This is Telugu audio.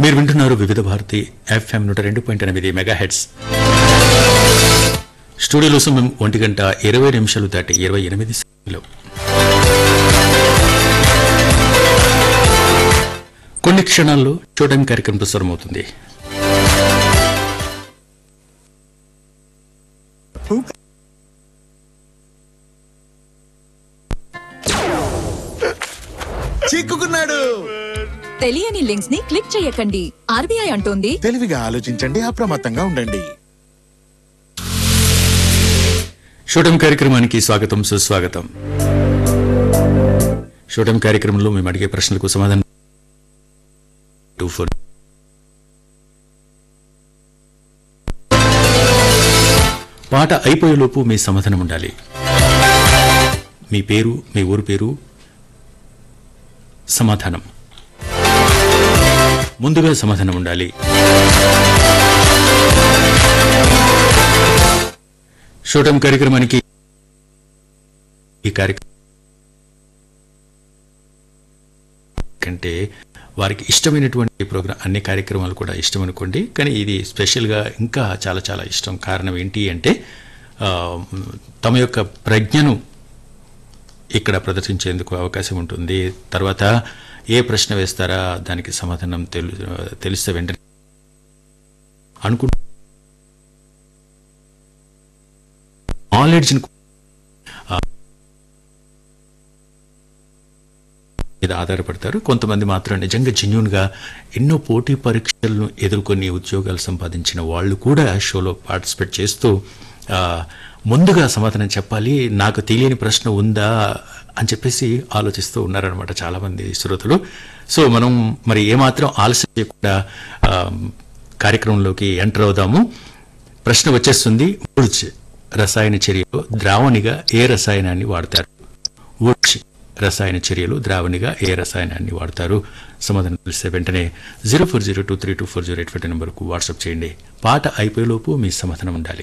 మీరు వింటున్నారు వివిధ భారతి ఎఫ్ఎం నూట రెండు పాయింట్ ఎనిమిది మెగా హెడ్స్ స్టూడియోలో సమయం ఒంటి గంట ఇరవై నిమిషాలు దాటి ఇరవై ఎనిమిది సెకండ్లు కొన్ని క్షణాల్లో చూడడం కార్యక్రమం ప్రసారమవుతుంది చిక్కుకున్నాడు తెలియని లింక్స్ ని క్లిక్ చేయకండి ఆర్బీఐ అంటోంది తెలివిగా ఆలోచించండి అప్రమత్తంగా ఉండండి షూటం కార్యక్రమానికి స్వాగతం సుస్వాగతం షూటం కార్యక్రమంలో మేము అడిగే ప్రశ్నలకు సమాధానం టూ ఫోర్ పాట అయిపోయేలోపు మీ సమాధానం ఉండాలి మీ పేరు మీ ఊరు పేరు సమాధానం ముందుగా సమాధానం ఉండాలి షూటం కార్యక్రమానికి ఈ కార్యక్రమం కంటే వారికి ఇష్టమైనటువంటి ప్రోగ్రాం అన్ని కార్యక్రమాలు కూడా ఇష్టం అనుకోండి కానీ ఇది స్పెషల్గా ఇంకా చాలా చాలా ఇష్టం కారణం ఏంటి అంటే ఆ, తమ యొక్క ప్రజ్ఞను ఇక్కడ ప్రదర్శించేందుకు అవకాశం ఉంటుంది తర్వాత ఏ ప్రశ్న వేస్తారా దానికి సమాధానం తెలు తెలిస్తే వెంటనే అనుకు నాలెడ్జ్ని మీద ఆధారపడతారు కొంతమంది మాత్రం నిజంగా జెన్యున్గా ఎన్నో పోటీ పరీక్షలను ఎదుర్కొని ఉద్యోగాలు సంపాదించిన వాళ్ళు కూడా షోలో పార్టిసిపేట్ చేస్తూ ఆ, ముందుగా సమాధానం చెప్పాలి నాకు తెలియని ప్రశ్న ఉందా అని చెప్పేసి ఆలోచిస్తూ ఉన్నారనమాట చాలామంది శ్రోతలు సో మనం మరి ఏమాత్రం ఆలస్యం చేయకుండా ఆ, కార్యక్రమంలోకి ఎంటర్ అవుదాము ప్రశ్న వచ్చేస్తుంది వుడ్జ్ రసాయన చర్యలో ద్రావణిగా ఏ రసాయనాన్ని వాడతారు వుడ్జ్ రసాయన చర్యలు ద్రావణిగా ఏ రసాయనాన్ని వాడతారు సమాధానం తెలిస్తే వెంటనే zero four zero two three two four zero eight five నెంబర్కు వాట్సాప్ చేయండి పాట అయిపోయేలోపు మీ సమాధానం ఉండాలి